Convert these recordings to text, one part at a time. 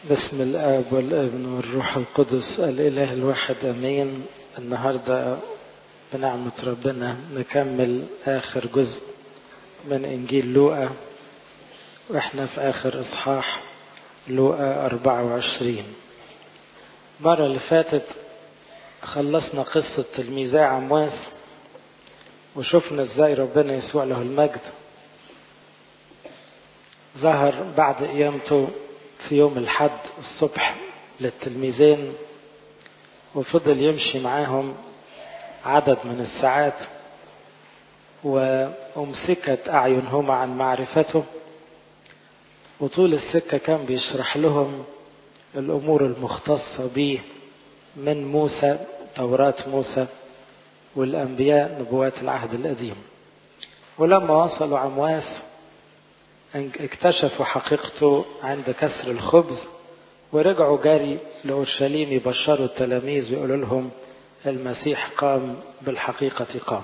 بسم الآب والابن والروح القدس الإله الواحد أمين النهاردة بنعمة ربنا نكمل آخر جزء من إنجيل لوقا وإحنا في آخر إصحاح لوقا 24 المرة اللي فاتت خلصنا قصة تلميذي عمواس وشفنا ازاي ربنا يسوع له المجد ظهر بعد قيامته في يوم الحد الصبح للتلميذين وفضل يمشي معاهم عدد من الساعات وأمسكت أعينهما عن معرفته وطول السكة كان بيشرح لهم الأمور المختصة به من موسى توراة موسى والأنبياء نبوات العهد القديم ولما وصلوا عمواس اكتشفوا حقيقته عند كسر الخبز ورجعوا جاري لأورشليم يبشروا التلاميذ ويقولوا لهم المسيح قام بالحقيقة قام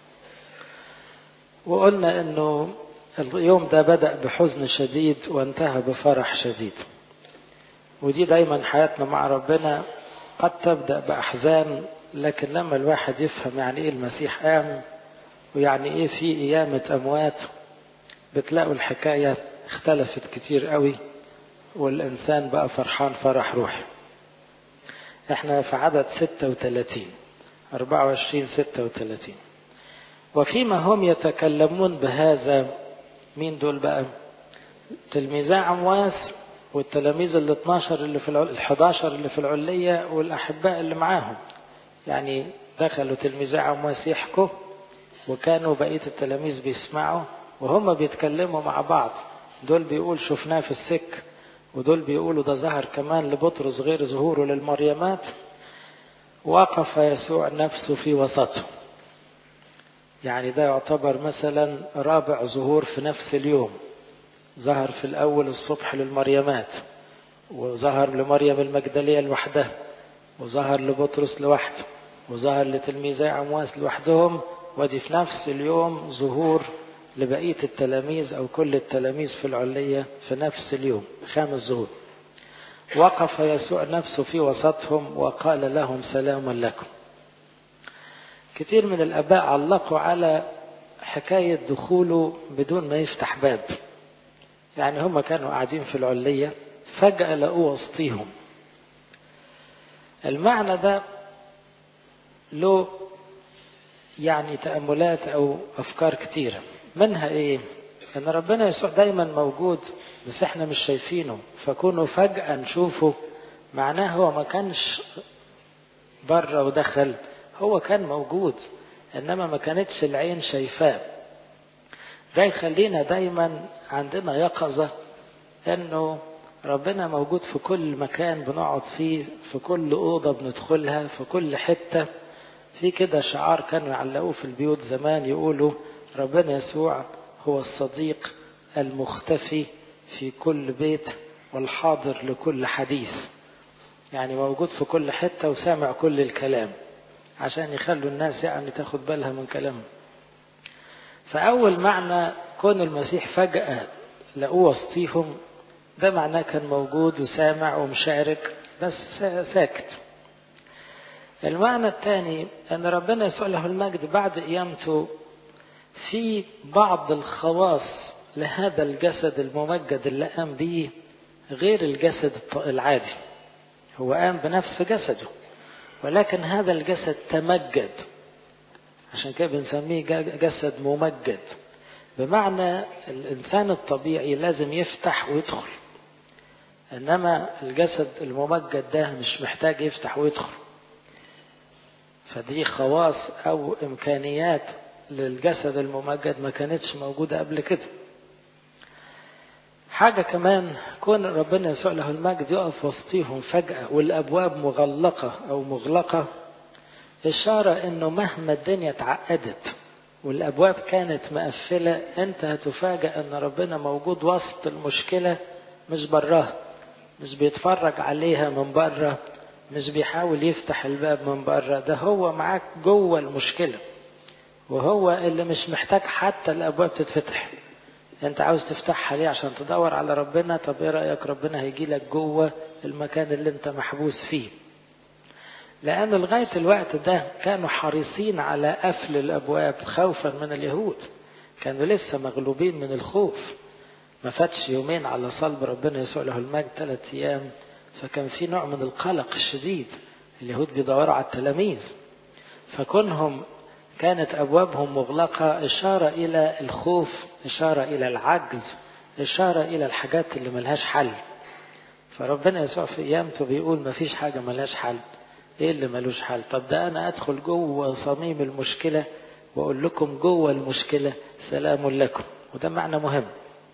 وقلنا انه اليوم ده بدأ بحزن شديد وانتهى بفرح شديد ودي دايما حياتنا مع ربنا قد تبدأ بأحزان لكن لما الواحد يفهم يعني ايه المسيح قام ويعني ايه في قيامة أموات بتلاقوا الحكاية اختلفت كتير قوي والإنسان بقى فرحان فرح روحي احنا في عدد 36 24 36 وفيما هم يتكلمون بهذا مين دول بقى تلميذا عمواس والتلاميذ ال 12 اللي في ال 11 اللي في العلية والأحباء اللي معاهم يعني دخلوا تلميذا عمواس يحكوا وكانوا بقية التلاميذ بيسمعوا وهم بيتكلموا مع بعض دول بيقول شفناه في السك ودول بيقولوا ده ظهر كمان لبطرس غير ظهوره للمريمات وقف يسوع نفسه في وسطهم يعني ده يعتبر مثلا رابع ظهور في نفس اليوم ظهر في الأول الصبح للمريمات وظهر لمريم المجدلية لوحدها وظهر لبطرس لوحده وظهر لتلميذي عمواس لوحدهم ودي في نفس اليوم ظهور لبقية التلاميذ أو كل التلاميذ في العلية في نفس اليوم خامس ظهور وقف يسوع نفسه في وسطهم وقال لهم سلاما لكم كثير من الآباء علقوا على حكاية دخوله بدون ما يفتح باب يعني هم كانوا قاعدين في العلية فجأة لقوه وسطيهم المعنى ده له يعني تأملات أو أفكار كثيرة منها إيه أن ربنا يسوع دايما موجود بس إحنا مش شايفينه فكونه فجأة نشوفه معناه هو ما كانش بره ودخل هو كان موجود إنما ما كانتش العين شايفاه ده يخلينا دايما عندنا يقظة إنه ربنا موجود في كل مكان بنقعد فيه في كل أوضة بندخلها في كل حتة في كده شعار كانوا يعلقوه في البيوت زمان يقولوا ربنا يسوع هو الصديق المختفي في كل بيت والحاضر لكل حديث يعني موجود في كل حتة وسامع كل الكلام عشان يخلوا الناس يعني تاخد بالها من كلامه فأول معنى كون المسيح فجأة لقوه وسطيهم ده معناه كان موجود وسامع ومشارك بس ساكت المعنى الثاني أن ربنا يسوع له المجد بعد قيامته في بعض الخواص لهذا الجسد الممجد اللي قام به غير الجسد العادي هو قام بنفس جسده ولكن هذا الجسد تمجد عشان كده بنسميه جسد ممجد بمعنى الإنسان الطبيعي لازم يفتح ويدخل إنما الجسد الممجد ده مش محتاج يفتح ويدخل فدي خواص أو إمكانيات للجسد الممجد ما كانتش موجودة قبل كده حاجة كمان كون ربنا يسوع له المجد يقف وسطيهم فجأة والأبواب مغلقة أو مغلقة إشارة إنه مهما الدنيا اتعقدت والأبواب كانت مقفلة أنت هتفاجأ إن ربنا موجود وسط المشكلة مش براها مش بيتفرج عليها من بره مش بيحاول يفتح الباب من بره ده هو معاك جوه المشكلة وهو اللي مش محتاج حتى الأبواب تتفتح انت عاوز تفتحها ليه عشان تدور على ربنا طب ايه رأيك ربنا هيجي لك جوه المكان اللي انت محبوس فيه لأن لغاية الوقت ده كانوا حريصين على قفل الأبواب خوفا من اليهود كانوا لسه مغلوبين من الخوف ما فاتش يومين على صلب ربنا يسوع له المجد ثلاث أيام فكان في نوع من القلق الشديد اليهود بيدوروا على التلاميذ فكونهم كانت أبوابهم مغلقة إشارة إلى الخوف إشارة إلى العجز إشارة إلى الحاجات اللي ملهاش حل فربنا يسوع في قيامته بيقول مفيش حاجة ملهاش حل ايه اللي ملوش حل طب ده انا ادخل جوه صميم المشكلة واقول لكم جوه المشكلة سلام لكم وده معنى مهم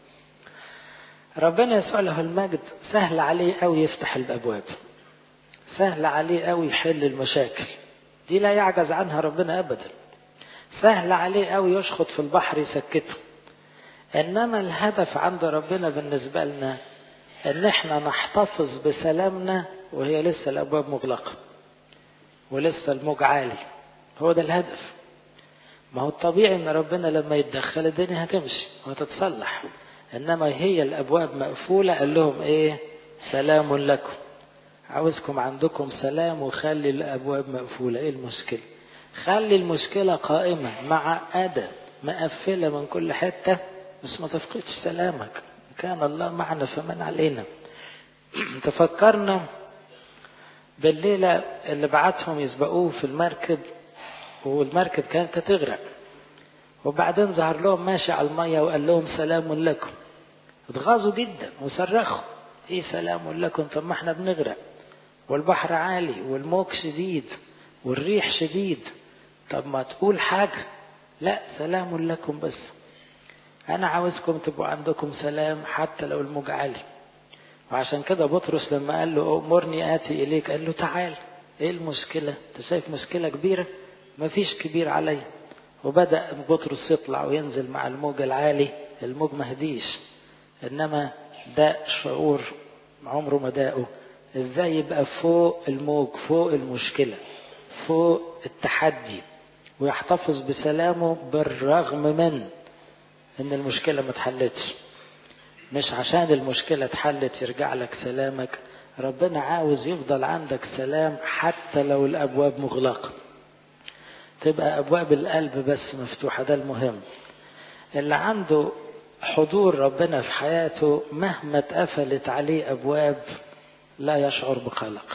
ربنا يسوع له المجد سهل عليه قوي يفتح الابواب سهل عليه قوي يحل المشاكل دي لا يعجز عنها ربنا ابدا سهل عليه قوي يشخط في البحر يسكته انما الهدف عند ربنا بالنسبة لنا ان احنا نحتفظ بسلامنا وهي لسه الابواب مغلقه ولسه الموج عالي هو ده الهدف ما هو الطبيعي ان ربنا لما يتدخل الدنيا هتمشي وهتتصلح انما هي الابواب مقفوله قال لهم ايه سلام لكم عاوزكم عندكم سلام وخلي الابواب مقفوله ايه المشكله خلي المشكله قائمه معقده مقفله من كل حته بس ما تفقدش سلامك كان الله معنا فمن علينا تفكرنا بالليلة اللي بعتهم يسبقوه في المركب والمركب كانت تغرق وبعدين ظهر لهم ماشي على المية وقال لهم سلام لكم اتغاظوا جدا وصرخوا ايه سلام لكم طب ما احنا بنغرق والبحر عالي والموج شديد والريح شديد طب ما تقول حاجة لا سلام لكم بس انا عاوزكم تبقوا عندكم سلام حتى لو الموج عالي وعشان كده بطرس لما قال له أمرني آتي إليك قال له تعال إيه المشكلة أنت شايف مشكلة كبيرة مفيش كبير عليا وبدأ بطرس يطلع وينزل مع الموج العالي الموج ما هديش إنما ده شعور عمره ما داقه إزاي يبقى فوق الموج فوق المشكلة فوق التحدي ويحتفظ بسلامه بالرغم من إن المشكلة ما اتحلتش مش عشان المشكلة اتحلت يرجع لك سلامك ربنا عاوز يفضل عندك سلام حتى لو الأبواب مغلقة تبقى أبواب القلب بس مفتوحة ده المهم اللي عنده حضور ربنا في حياته مهما اتقفلت عليه أبواب لا يشعر بقلق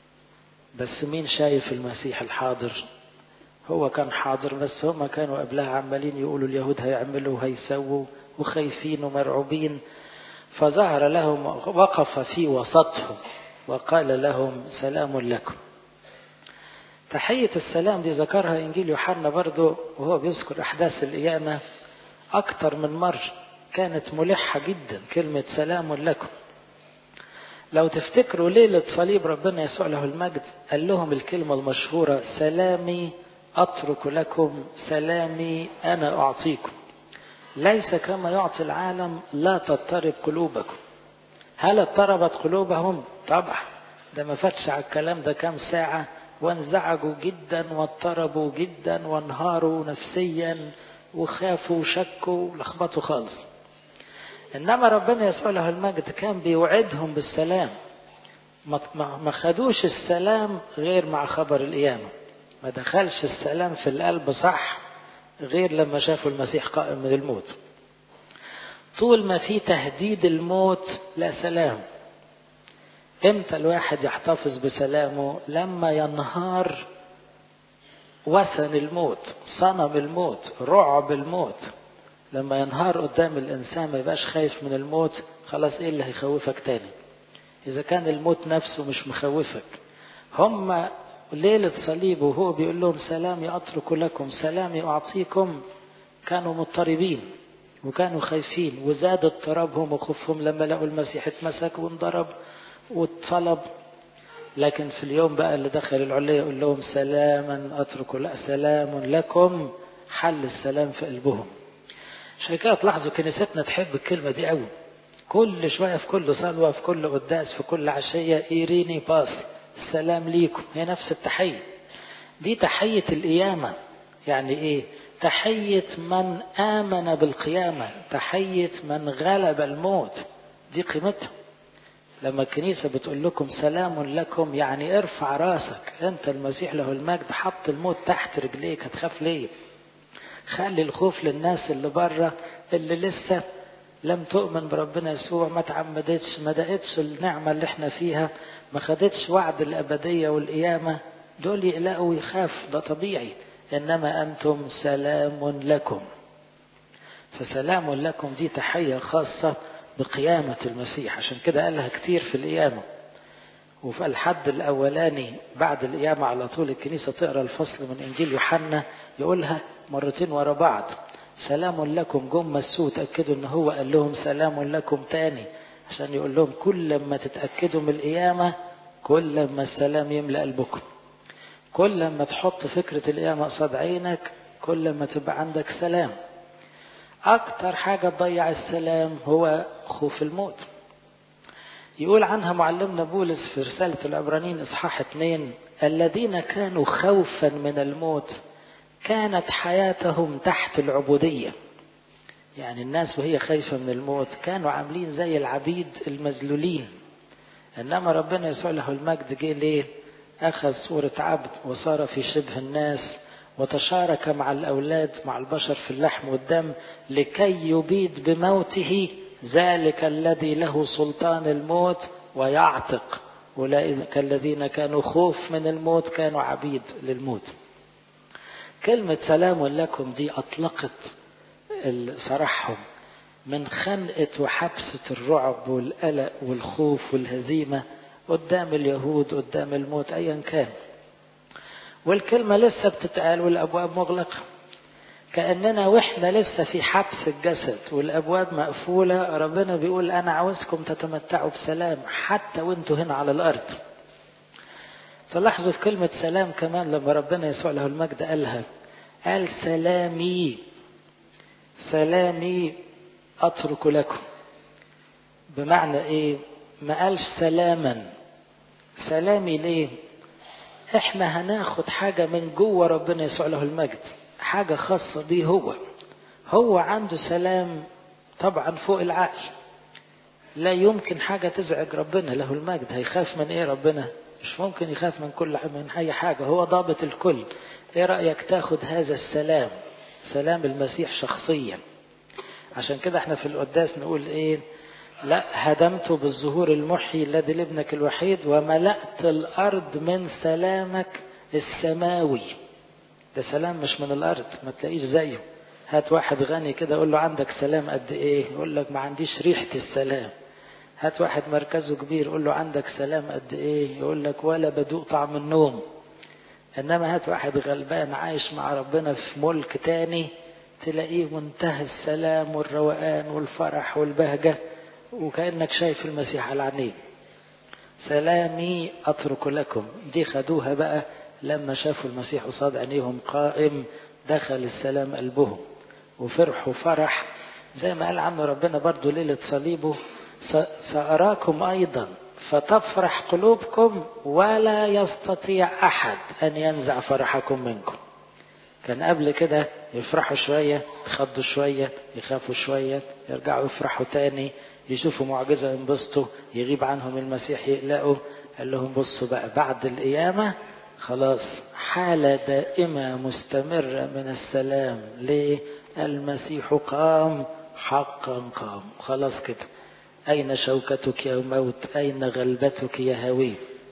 بس مين شايف المسيح الحاضر هو كان حاضر بس هما كانوا قبلها عمالين يقولوا اليهود هيعملوا وهيسووا وخايفين ومرعوبين فظهر لهم وقف في وسطهم وقال لهم سلام لكم تحية السلام دي ذكرها إنجيل يوحنا برضو وهو بيذكر أحداث القيامة أكتر من مرة كانت ملحة جدا كلمة سلام لكم لو تفتكروا ليلة صليب ربنا يسوع له المجد قال لهم الكلمة المشهورة سلامي أترك لكم سلامي أنا أعطيكم ليس كما يعطي العالم لا تضطرب قلوبكم هل اضطربت قلوبهم طبعا ده ما فاتش على الكلام ده كام ساعة وانزعجوا جدا واضطربوا جدا وانهاروا نفسيا وخافوا وشكوا ولخبطوا خالص انما ربنا يسوع له المجد كان بيوعدهم بالسلام ما خدوش السلام غير مع خبر القيامة ما دخلش السلام في القلب صح غير لما شافوا المسيح قائم من الموت طول ما في تهديد الموت لا سلام امتى الواحد يحتفظ بسلامه لما ينهار وثن الموت صنم الموت رعب الموت لما ينهار قدام الانسان ما يبقاش خايف من الموت خلاص ايه اللي هيخوفك تاني اذا كان الموت نفسه مش مخوفك هم ليلة صليبه وهو بيقول لهم سلامي أترك لكم سلامي أعطيكم كانوا مضطربين وكانوا خايفين وزاد اضطرابهم وخوفهم لما لقوا المسيح اتمسك وانضرب واتصلب لكن في اليوم بقى اللي دخل العلية يقول لهم سلاما أترك لا سلام لكم حل السلام في قلبهم عشان كده تلاحظوا كنيستنا تحب الكلمة دي قوي كل شوية في كل صلوة في كل قداس في كل عشية إيريني باس السلام ليكم هي نفس التحية دي تحية القيامة يعني ايه تحية من آمن بالقيامة تحية من غلب الموت دي قيمتها لما الكنيسة بتقول لكم سلام لكم يعني ارفع راسك انت المسيح له المجد حط الموت تحت رجليك هتخاف ليه خلي الخوف للناس اللي بره اللي لسه لم تؤمن بربنا يسوع ما تعمدتش ما دقتش النعمة اللي احنا فيها ما خدتش وعد الأبدية والقيامة دول يقلقوا ويخاف ده طبيعي إنما أنتم سلام لكم فسلام لكم دي تحية خاصة بقيامة المسيح عشان كده قالها كتير في القيامة وفي الحد الأولاني بعد القيامة على طول الكنيسة تقرأ الفصل من إنجيل يوحنا يقولها مرتين ورا بعض سلام لكم جم مسوه تأكدوا ان هو قال لهم سلام لكم تاني عشان يقول لهم كل ما تتأكدوا من القيامة كل ما السلام يملأ قلبكم كل ما تحط فكرة القيامة قصاد عينك كل ما تبقى عندك سلام أكتر حاجة تضيع السلام هو خوف الموت يقول عنها معلمنا بولس في رسالة العبرانيين إصحاح اتنين الذين كانوا خوفا من الموت كانت حياتهم تحت العبودية يعني الناس وهي خايفة من الموت كانوا عاملين زي العبيد المذلولين إنما ربنا يسوع له المجد جه ليه أخذ صورة عبد وصار في شبه الناس وتشارك مع الأولاد مع البشر في اللحم والدم لكي يبيد بموته ذلك الذي له سلطان الموت ويعتق أولئك الذين كانوا خوف من الموت كانوا عبيد للموت كلمة سلام لكم دي أطلقت سراحهم من خنقة وحبسة الرعب والقلق والخوف والهزيمة قدام اليهود قدام الموت أيا كان والكلمة لسه بتتقال والأبواب مغلقة كأننا وإحنا لسه في حبس الجسد والأبواب مقفولة ربنا بيقول أنا عاوزكم تتمتعوا بسلام حتى وانتوا هنا على الأرض تلاحظوا في كلمة سلام كمان لما ربنا يسوع له المجد قالها قال سلامي سلامي أترك لكم بمعنى إيه ما قالش سلاما سلامي ليه احنا هناخد حاجة من جوه ربنا يسوع له المجد حاجة خاصة بيه هو هو عنده سلام طبعا فوق العقل لا يمكن حاجة تزعج ربنا له المجد هيخاف من ايه ربنا مش ممكن يخاف من كل من اي حاجة هو ضابط الكل ايه رأيك تاخد هذا السلام سلام المسيح شخصيا عشان كده احنا في القداس نقول ايه لا هدمت بالظهور المحيي الذي لابنك الوحيد وملأت الأرض من سلامك السماوي ده سلام مش من الأرض ما تلاقيش زيه هات واحد غني كده قول له عندك سلام قد ايه يقول لك ما عنديش ريحة السلام هات واحد مركزه كبير قول له عندك سلام قد ايه يقول لك ولا بدوق طعم النوم انما هات واحد غلبان عايش مع ربنا في ملك تاني تلاقيه منتهى السلام والروقان والفرح والبهجة وكأنك شايف المسيح على عينيه سلامي أترك لكم دي خدوها بقى لما شافوا المسيح قصاد عينيهم قائم دخل السلام قلبهم وفرحوا فرح زي ما قال عنه ربنا برضو ليلة صليبه سأراكم أيضا فتفرح قلوبكم ولا يستطيع أحد أن ينزع فرحكم منكم كان قبل كده يفرحوا شوية يخضوا شوية يخافوا شوية يرجعوا يفرحوا تاني يشوفوا معجزة ينبسطوا يغيب عنهم المسيح يقلقوا قال لهم بصوا بقى بعد القيامة خلاص حالة دائمة مستمرة من السلام ليه المسيح قام حقا قام خلاص كده أين شوكتك يا موت أين غلبتك يا هوي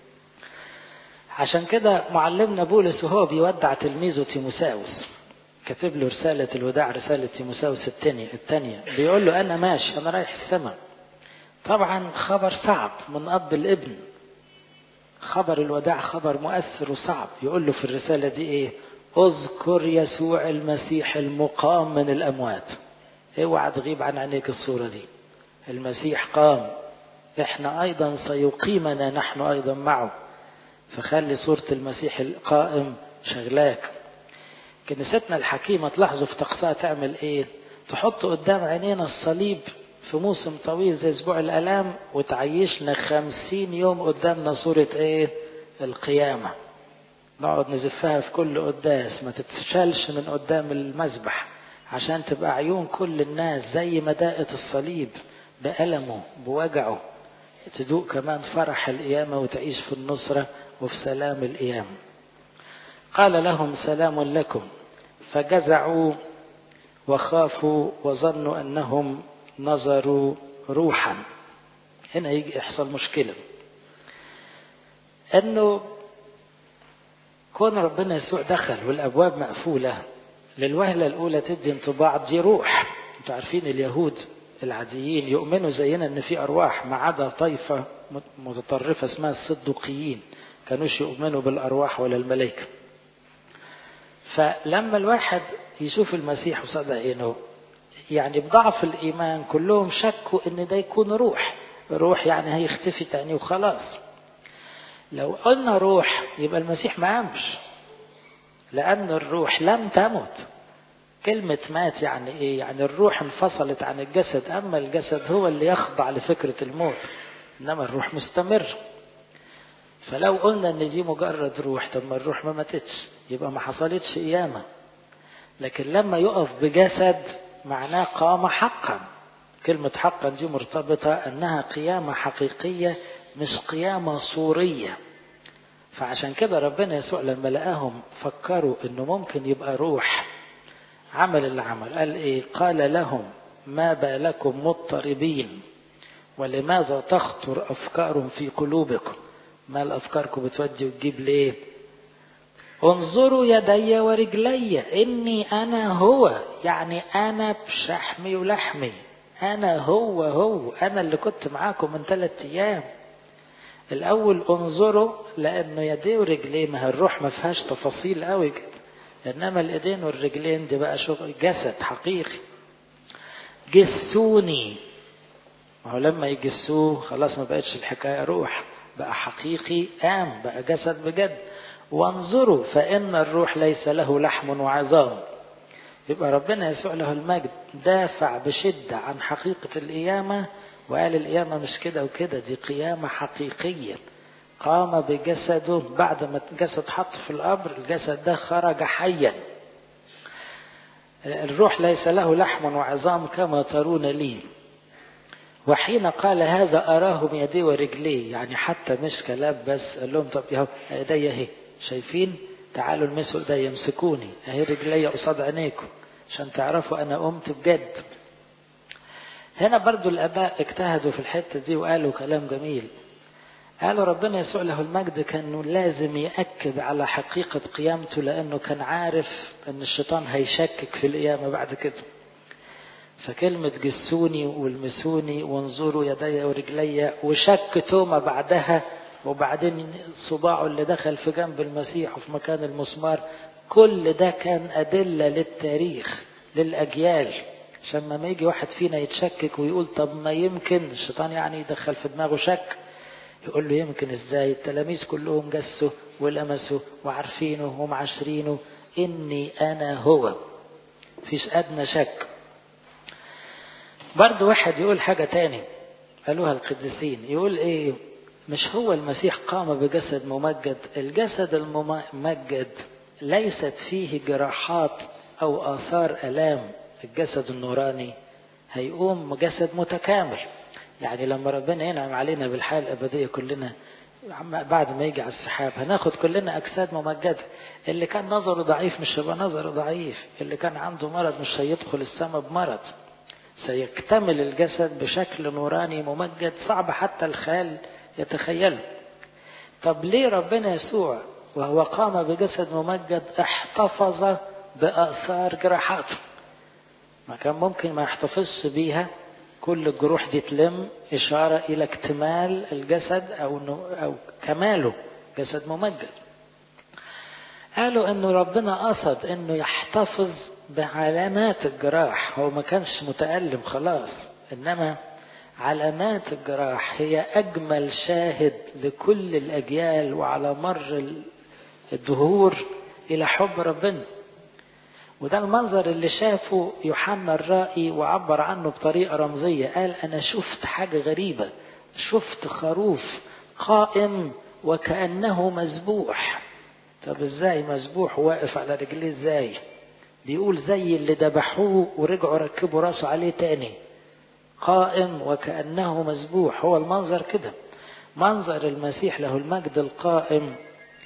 عشان كده معلمنا بولس وهو بيودع تلميذه تيموساوس كاتب له رسالة الوداع رسالة تيموساوس الثانية الثانية بيقول له أنا ماشي أنا رايح السماء طبعا خبر صعب من أب الابن خبر الوداع خبر مؤثر وصعب يقول له في الرسالة دي إيه اذكر يسوع المسيح المقام من الأموات اوعى تغيب عن عينيك الصورة دي المسيح قام احنا أيضا سيقيمنا نحن أيضا معه فخلي صورة المسيح القائم شغلاك كنيستنا الحكيمة تلاحظوا في طقسها تعمل ايه تحط قدام عينينا الصليب في موسم طويل زي اسبوع الالام وتعيشنا خمسين يوم قدامنا صورة ايه القيامة نقعد نزفها في كل قداس ما تتشالش من قدام المذبح عشان تبقى عيون كل الناس زي مدائة الصليب بألمه بوجعه تدوق كمان فرح القيامة وتعيش في النصرة وفي سلام القيامة قال لهم سلام لكم فجزعوا وخافوا وظنوا أنهم نظروا روحا هنا يجي يحصل مشكلة أنه كون ربنا يسوع دخل والأبواب مقفولة للوهلة الأولى تدي انطباع دي روح انتوا عارفين اليهود العاديين يؤمنوا زينا ان في ارواح ما عدا طائفة متطرفة اسمها الصدوقيين كانوش يؤمنوا بالارواح ولا الملائكة فلما الواحد يشوف المسيح قصاد عينه يعني بضعف الايمان كلهم شكوا ان ده يكون روح روح يعني هيختفي تاني وخلاص لو قلنا روح يبقى المسيح ما قامش لأن الروح لم تمت كلمة مات يعني إيه؟ يعني الروح انفصلت عن الجسد أما الجسد هو اللي يخضع لفكرة الموت إنما الروح مستمر فلو قلنا إن دي مجرد روح طب ما الروح ما ماتتش يبقى ما حصلتش قيامة لكن لما يقف بجسد معناه قام حقا كلمة حقا دي مرتبطة أنها قيامة حقيقية مش قيامة صورية فعشان كده ربنا يسوع لما لقاهم فكروا انه ممكن يبقى روح عمل اللي عمل قال ايه قال لهم ما بالكم مضطربين ولماذا تخطر افكار في قلوبكم ما الافكاركم بتودي وتجيب ليه انظروا يدي ورجلي اني انا هو يعني انا بشحمي ولحمي انا هو هو انا اللي كنت معاكم من ثلاثة ايام الاول انظروا لانه يديه ورجليه ما الروح ما فيهاش تفاصيل قوي كده انما الايدين والرجلين دي بقى شغل جسد حقيقي جسوني ما هو لما يجسوه خلاص ما بقتش الحكايه روح بقى حقيقي قام بقى جسد بجد وانظروا فان الروح ليس له لحم وعظام يبقى ربنا يسوع له المجد دافع بشده عن حقيقه القيامه وقال القيامة مش كده وكده دي قيامة حقيقية قام بجسده بعد ما الجسد حط في القبر الجسد ده خرج حيا الروح ليس له لحم وعظام كما ترون لي وحين قال هذا أراهم يدي ورجليه يعني حتى مش كلام بس قال لهم طب يهو ايدي اهي شايفين تعالوا المسوا ايدي يمسكوني اهي رجلي قصاد عينيكم عشان تعرفوا انا قمت بجد هنا برضو الآباء اجتهدوا في الحتة دي وقالوا كلام جميل قالوا ربنا يسوع له المجد كان لازم يأكد على حقيقة قيامته لأنه كان عارف أن الشيطان هيشكك في القيامة بعد كده فكلمة جسوني والمسوني وانظروا يدي ورجلي وشك توما بعدها وبعدين صباعه اللي دخل في جنب المسيح وفي مكان المسمار كل ده كان أدلة للتاريخ للأجيال عشان ما يجي واحد فينا يتشكك ويقول طب ما يمكن الشيطان يعني يدخل في دماغه شك يقول له يمكن ازاي التلاميذ كلهم جسوا ولمسوا وعارفينه ومعاشرينه اني انا هو فيش ادنى شك برضه واحد يقول حاجة تاني قالوها القديسين يقول ايه مش هو المسيح قام بجسد ممجد الجسد الممجد ليست فيه جراحات او اثار الام الجسد النوراني هيقوم جسد متكامل يعني لما ربنا ينعم علينا بالحياة الأبدية كلنا بعد ما يجي على السحاب هناخد كلنا أجساد ممجدة اللي كان نظره ضعيف مش هيبقى نظره ضعيف اللي كان عنده مرض مش هيدخل السماء بمرض سيكتمل الجسد بشكل نوراني ممجد صعب حتى الخيال يتخيله طب ليه ربنا يسوع وهو قام بجسد ممجد احتفظ بآثار جراحاته ما كان ممكن ما يحتفظش بيها كل الجروح دي تلم إشارة إلى اكتمال الجسد أو أو كماله جسد ممجد. قالوا إنه ربنا قصد إنه يحتفظ بعلامات الجراح هو ما كانش متألم خلاص إنما علامات الجراح هي أجمل شاهد لكل الأجيال وعلى مر الدهور إلى حب ربنا. وده المنظر اللي شافه يوحنا الرائي وعبر عنه بطريقة رمزية قال أنا شفت حاجة غريبة شفت خروف قائم وكأنه مذبوح طب ازاي مذبوح واقف على رجليه ازاي بيقول زي اللي ذبحوه ورجعوا ركبوا راسه عليه تاني قائم وكأنه مذبوح هو المنظر كده منظر المسيح له المجد القائم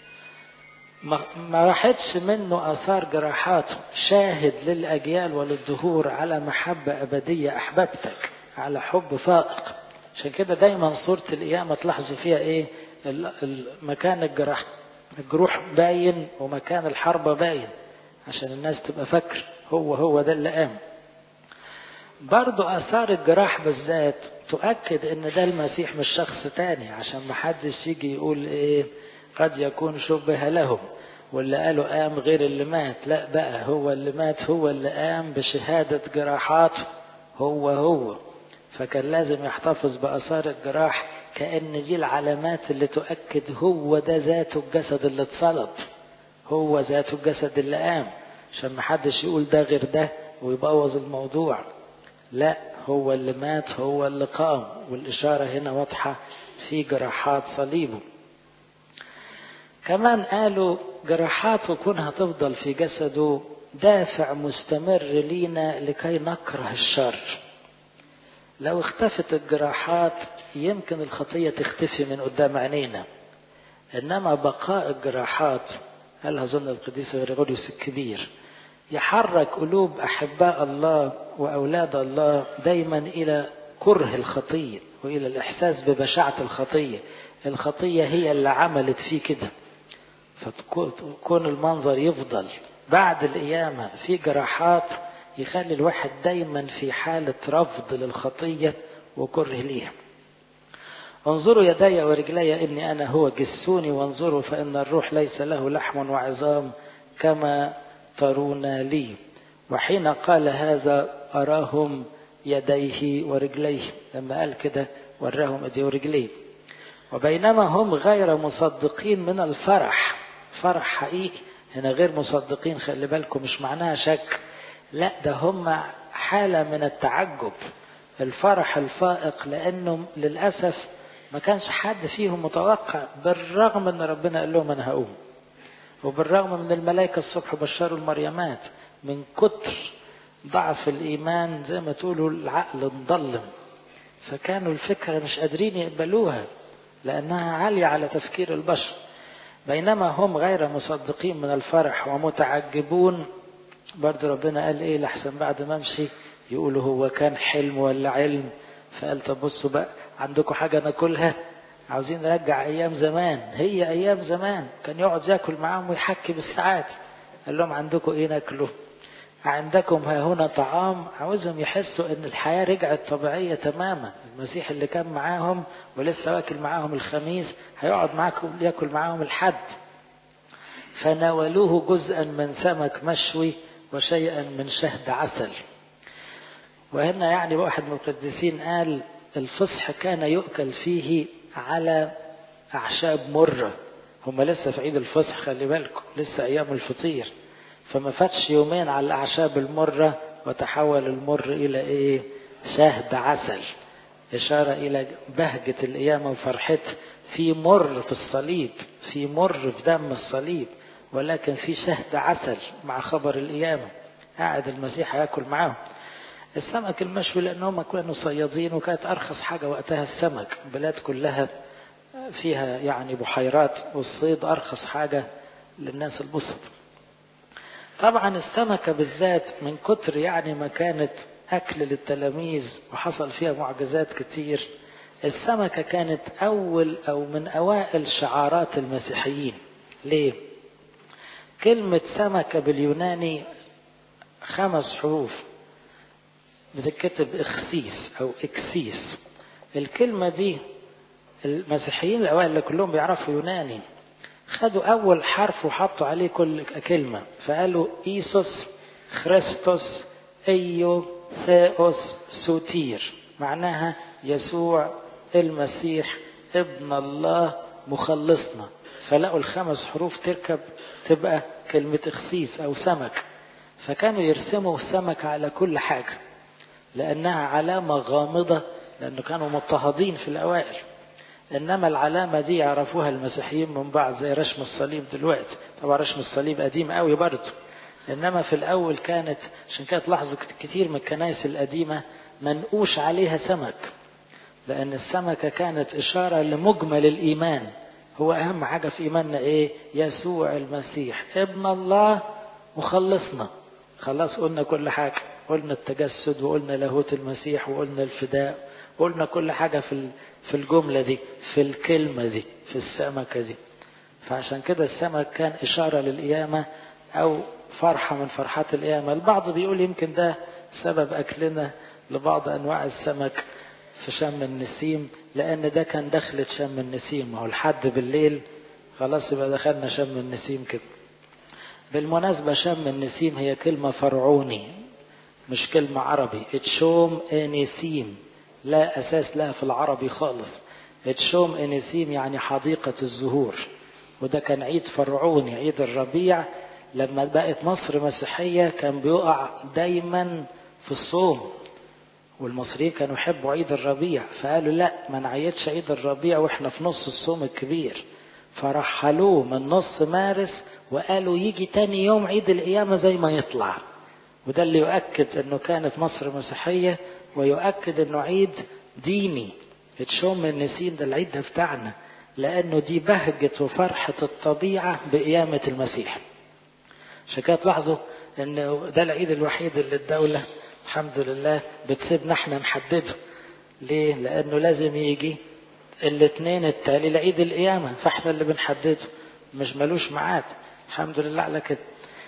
ما راحتش منه آثار جراحاته شاهد للأجيال وللدهور على محبة أبدية أحببتك على حب فائق عشان كده دايما صورة القيامة تلاحظوا فيها إيه مكان الجراح الجروح باين ومكان الحرب باين عشان الناس تبقى فكر هو هو ده اللي قام برضو آثار الجراح بالذات تؤكد ان ده المسيح مش شخص تاني عشان محدش يجي يقول ايه قد يكون شبه لهم واللي قالوا قام غير اللي مات لا بقى هو اللي مات هو اللي قام بشهادة جراحاته هو هو فكان لازم يحتفظ بآثار الجراح كأن دي العلامات اللي تؤكد هو ده ذاته الجسد اللي اتصلب هو ذاته الجسد اللي قام عشان محدش يقول ده غير ده ويبوظ الموضوع لا هو اللي مات هو اللي قام والإشارة هنا واضحة في جراحات صليبه كمان قالوا جراحاته كونها تفضل في جسده دافع مستمر لينا لكي نكره الشر لو اختفت الجراحات يمكن الخطية تختفي من قدام عينينا إنما بقاء الجراحات هل أظن القديس غريغوريوس الكبير يحرك قلوب أحباء الله وأولاد الله دايما إلى كره الخطية وإلى الإحساس ببشاعة الخطية الخطية هي اللي عملت فيه كده فتكون المنظر يفضل بعد القيامة في جراحات يخلي الواحد دايما في حالة رفض للخطية وكره ليها انظروا يدي ورجلي إني أنا هو جسوني وانظروا فإن الروح ليس له لحم وعظام كما ترون لي وحين قال هذا أراهم يديه ورجليه لما قال كده وراهم يديه ورجليه وبينما هم غير مصدقين من الفرح فرح حقيقي هنا غير مصدقين خلي بالكم مش معناها شك لا ده هم حالة من التعجب الفرح الفائق لأنه للأسف ما كانش حد فيهم متوقع بالرغم ان ربنا قال لهم انا هقوم وبالرغم من الملائكة الصبح بشروا المريمات من كتر ضعف الإيمان زي ما تقولوا العقل انضلم فكانوا الفكرة مش قادرين يقبلوها لأنها عالية على تفكير البشر بينما هم غير مصدقين من الفرح ومتعجبون برضه ربنا قال ايه لحسن بعد ما امشي يقولوا هو كان حلم ولا علم فقال طب بصوا بقى عندكم حاجة ناكلها عاوزين نرجع ايام زمان هي ايام زمان كان يقعد ياكل معاهم ويحكي بالساعات قال لهم عندكم ايه ناكله عندكم ها هنا طعام عاوزهم يحسوا ان الحياة رجعت طبيعية تماما المسيح اللي كان معاهم ولسه واكل معاهم الخميس هيقعد معاكم ياكل معاهم الحد فناولوه جزءا من سمك مشوي وشيئا من شهد عسل وهنا يعني واحد من القديسين قال الفصح كان يؤكل فيه على أعشاب مرة هم لسه في عيد الفصح خلي بالكم لسه أيام الفطير فما فاتش يومين على الأعشاب المرة وتحول المر إلى إيه شهد عسل إشارة إلى بهجة القيامة وفرحته في مر في الصليب في مر في دم الصليب ولكن في شهد عسل مع خبر القيامة قاعد المسيح ياكل معاهم السمك المشوي لأنهم كانوا صيادين وكانت أرخص حاجة وقتها السمك البلاد كلها فيها يعني بحيرات والصيد أرخص حاجة للناس البسط طبعا السمكة بالذات من كتر يعني ما كانت أكل للتلاميذ وحصل فيها معجزات كتير السمكة كانت أول أو من أوائل شعارات المسيحيين ليه؟ كلمة سمكة باليوناني خمس حروف بتتكتب اخسيس او اكسيس الكلمة دي المسيحيين الاوائل اللي كلهم بيعرفوا يوناني خدوا اول حرف وحطوا عليه كل كلمة فقالوا ايسوس خريستوس ايو ثيوس سوتير معناها يسوع المسيح ابن الله مخلصنا فلقوا الخمس حروف تركب تبقى كلمة اخسيس او سمك فكانوا يرسموا السمك على كل حاجة لأنها علامة غامضة لأنه كانوا مضطهدين في الأوائل إنما العلامة دي يعرفوها المسيحيين من بعض زي رسم الصليب دلوقتي طبعا رسم الصليب قديم قوي برضه إنما في الأول كانت عشان كده تلاحظوا كتير من الكنائس القديمة منقوش عليها سمك لأن السمكة كانت إشارة لمجمل الإيمان هو أهم حاجة في إيماننا إيه يسوع المسيح ابن الله مخلصنا خلاص قلنا كل حاجة قلنا التجسد وقلنا لاهوت المسيح وقلنا الفداء وقلنا كل حاجة في في الجملة دي في الكلمة دي في السمكة دي فعشان كده السمك كان إشارة للقيامة أو فرحة من فرحات القيامة البعض بيقول يمكن ده سبب أكلنا لبعض أنواع السمك في شم النسيم لأن ده كان دخلة شم النسيم هو الحد بالليل خلاص يبقى دخلنا شم النسيم كده بالمناسبة شم النسيم هي كلمة فرعوني مش كلمة عربي اتشوم انيسيم لا أساس لها في العربي خالص اتشوم انيسيم يعني حديقة الزهور وده كان عيد فرعوني عيد الربيع لما بقت مصر مسيحية كان بيقع دايما في الصوم والمصريين كانوا يحبوا عيد الربيع فقالوا لا ما نعيدش عيد الربيع واحنا في نص الصوم الكبير فرحلوه من نص مارس وقالوا يجي تاني يوم عيد القيامة زي ما يطلع وده اللي يؤكد انه كانت مصر مسيحية ويؤكد انه عيد ديني اتشوم من النسيم ده العيد ده بتاعنا لانه دي بهجة وفرحة الطبيعة بقيامة المسيح عشان كده تلاحظوا ان ده العيد الوحيد اللي الدولة الحمد لله بتسيبنا احنا نحدده ليه لانه لازم يجي الاثنين التالي لعيد القيامة فاحنا اللي بنحدده مش ملوش ميعاد الحمد لله على كده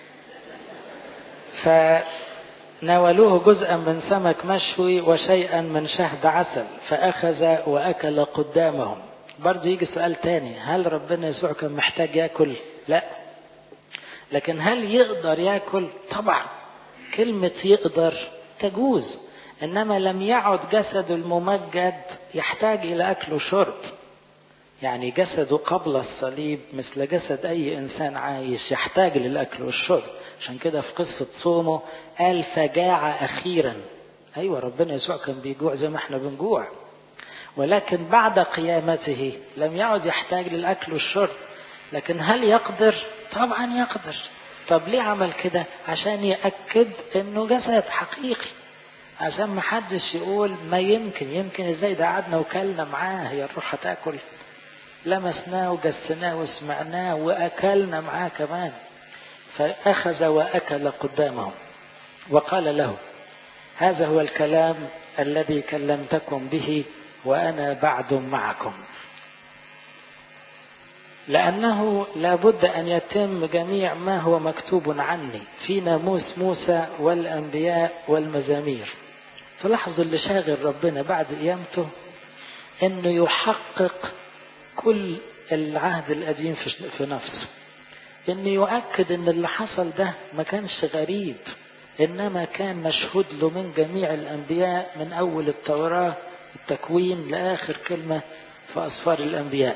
فناولوه جزءا من سمك مشوي وشيئا من شهد عسل فأخذ وأكل قدامهم برضه يجي سؤال تاني هل ربنا يسوع كان محتاج ياكل لا لكن هل يقدر ياكل طبعا كلمة يقدر تجوز إنما لم يعد جسد الممجد يحتاج إلى أكل وشرب يعني جسده قبل الصليب مثل جسد أي إنسان عايش يحتاج للأكل والشرب عشان كده في قصة صومه قال فجاع أخيرا أيوة ربنا يسوع كان بيجوع زي ما احنا بنجوع ولكن بعد قيامته لم يعد يحتاج للأكل والشرب لكن هل يقدر؟ طبعا يقدر طب ليه عمل كده؟ عشان يأكد انه جسد حقيقي عشان ما حدش يقول ما يمكن يمكن ازاي ده قعدنا وكلنا معاه هي الروح هتاكل لمسناه وجسناه وسمعناه واكلنا معاه كمان فاخذ واكل قدامهم وقال له هذا هو الكلام الذي كلمتكم به وانا بعد معكم لأنه لابد أن يتم جميع ما هو مكتوب عني في ناموس موسى والأنبياء والمزامير فلاحظوا اللي شاغل ربنا بعد قيامته أنه يحقق كل العهد القديم في نفسه أنه يؤكد أن اللي حصل ده ما كانش غريب إنما كان مشهود له من جميع الأنبياء من أول التوراة التكوين لآخر كلمة في أسفار الأنبياء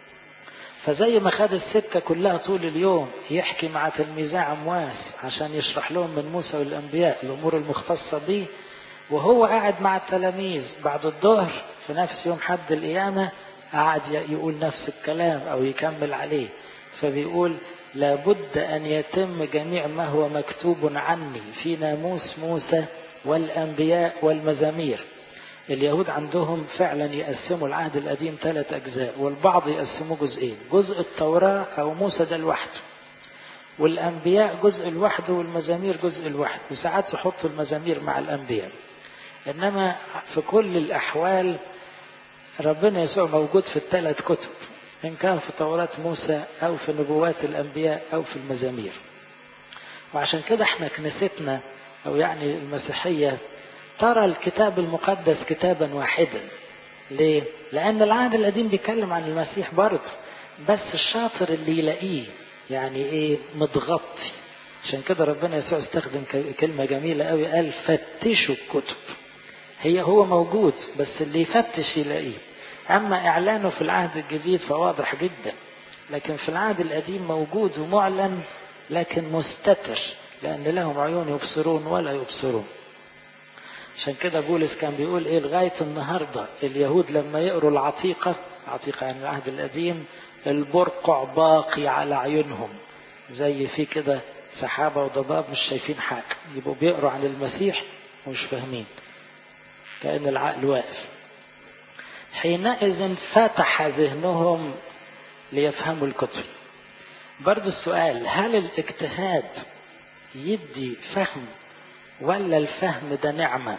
فزي ما خد السكة كلها طول اليوم يحكي مع تلميذه عمواس عشان يشرح لهم من موسى والأنبياء الأمور المختصة به وهو قاعد مع التلاميذ بعد الظهر في نفس يوم حد القيامة قعد يقول نفس الكلام أو يكمل عليه فبيقول لابد أن يتم جميع ما هو مكتوب عني في ناموس موسى والأنبياء والمزامير اليهود عندهم فعلا يقسموا العهد القديم ثلاث أجزاء والبعض يقسموه جزئين جزء التوراة أو موسى ده لوحده والأنبياء جزء لوحده والمزامير جزء لوحده وساعات يحطوا المزامير مع الأنبياء إنما في كل الأحوال ربنا يسوع موجود في الثلاث كتب إن كان في توراة موسى أو في نبوات الأنبياء أو في المزامير وعشان كده احنا كنيستنا أو يعني المسيحية ترى الكتاب المقدس كتابا واحدا ليه؟ لأن العهد القديم بيتكلم عن المسيح برضه بس الشاطر اللي يلاقيه يعني ايه متغطي عشان كده ربنا يسوع استخدم كلمة جميلة قوي قال فتشوا الكتب هي هو موجود بس اللي يفتش يلاقيه أما إعلانه في العهد الجديد فواضح جدا لكن في العهد القديم موجود ومعلن لكن مستتر لأن لهم عيون يبصرون ولا يبصرون عشان كده بولس كان بيقول ايه لغاية النهاردة اليهود لما يقروا العتيقة عتيقة عن العهد القديم البرقع باقي على عيونهم زي في كده سحابة وضباب مش شايفين حاجة يبقوا بيقروا عن المسيح ومش فاهمين كأن العقل واقف حينئذ فتح ذهنهم ليفهموا الكتب برضو السؤال هل الاجتهاد يدي فهم ولا الفهم ده نعمة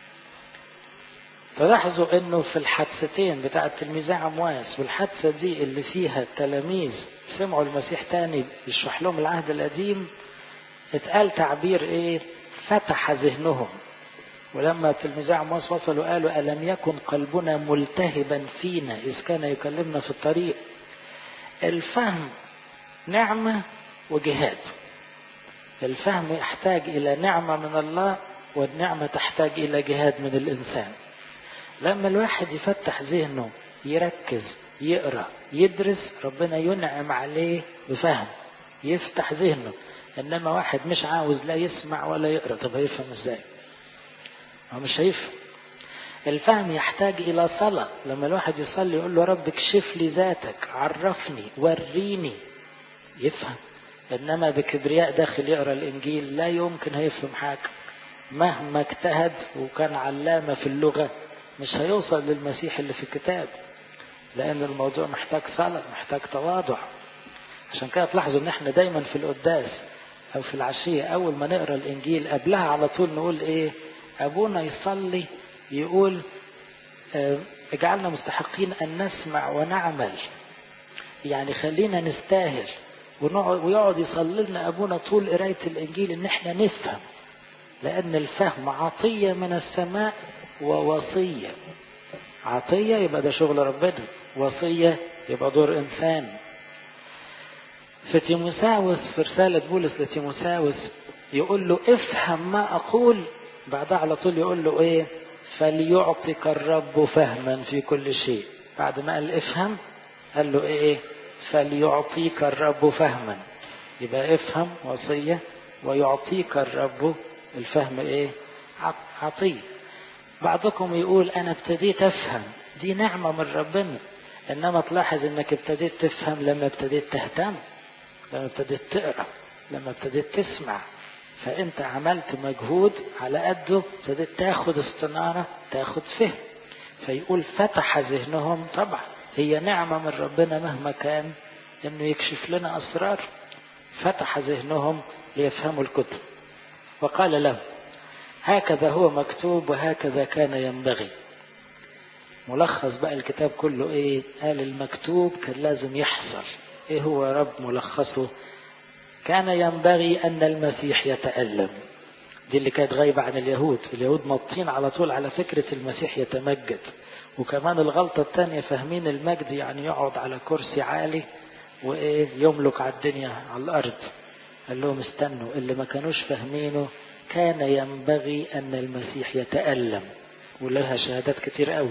تلاحظوا انه في الحادثتين بتاع التلميذ عمواس والحادثة دي اللي فيها التلاميذ سمعوا المسيح تاني يشرح لهم العهد القديم اتقال تعبير ايه فتح ذهنهم ولما تلميذ عمواس وصلوا قالوا ألم يكن قلبنا ملتهبا فينا إذ كان يكلمنا في الطريق الفهم نعمة وجهاد الفهم يحتاج إلى نعمة من الله والنعمة تحتاج إلى جهاد من الإنسان لما الواحد يفتح ذهنه يركز يقرأ يدرس ربنا ينعم عليه بفهم يفتح ذهنه إنما واحد مش عاوز لا يسمع ولا يقرأ طب هيفهم إزاي هو مش هيفهم الفهم يحتاج إلى صلاة لما الواحد يصلي يقول له رب اكشف لي ذاتك عرفني وريني يفهم إنما بكبرياء داخل يقرأ الإنجيل لا يمكن هيفهم حاجة مهما اجتهد وكان علامة في اللغة مش هيوصل للمسيح اللي في الكتاب لأن الموضوع محتاج صلاة محتاج تواضع عشان كده تلاحظوا ان احنا دايما في القداس او في العشية اول ما نقرا الانجيل قبلها على طول نقول ايه ابونا يصلي يقول اه اجعلنا مستحقين ان نسمع ونعمل يعني خلينا نستاهل ونقعد ويقعد يصلي لنا ابونا طول قرايه الانجيل ان احنا نفهم لان الفهم عطيه من السماء ووصيه عطيه يبقى ده شغل ربنا وصيه يبقى دور انسان في تيموساوس في رسالة بولس لتيموساوس يقول له افهم ما أقول بعدها على طول يقول له ايه فليعطك الرب فهما في كل شيء بعد ما قال افهم قال له ايه فليعطيك الرب فهما يبقى افهم وصية ويعطيك الرب الفهم ايه عطية بعضكم يقول انا ابتديت افهم دي نعمة من ربنا انما تلاحظ انك ابتديت تفهم لما ابتديت تهتم لما ابتديت تقرا لما ابتديت تسمع فانت عملت مجهود على قده ابتديت تاخد استنارة تاخد فهم فيقول فتح ذهنهم طبعا هي نعمة من ربنا مهما كان انه يكشف لنا اسرار فتح ذهنهم ليفهموا الكتب وقال لهم هكذا هو مكتوب وهكذا كان ينبغي ملخص بقى الكتاب كله ايه قال المكتوب كان لازم يحصل ايه هو يا رب ملخصه كان ينبغي ان المسيح يتألم دي اللي كانت غايبة عن اليهود اليهود نطين على طول على فكرة المسيح يتمجد وكمان الغلطة الثانية فاهمين المجد يعني يقعد على كرسي عالي وايه يملك على الدنيا على الارض قال لهم استنوا اللي ما كانوش فاهمينه كان ينبغي ان المسيح يتألم ولها شهادات كتير قوي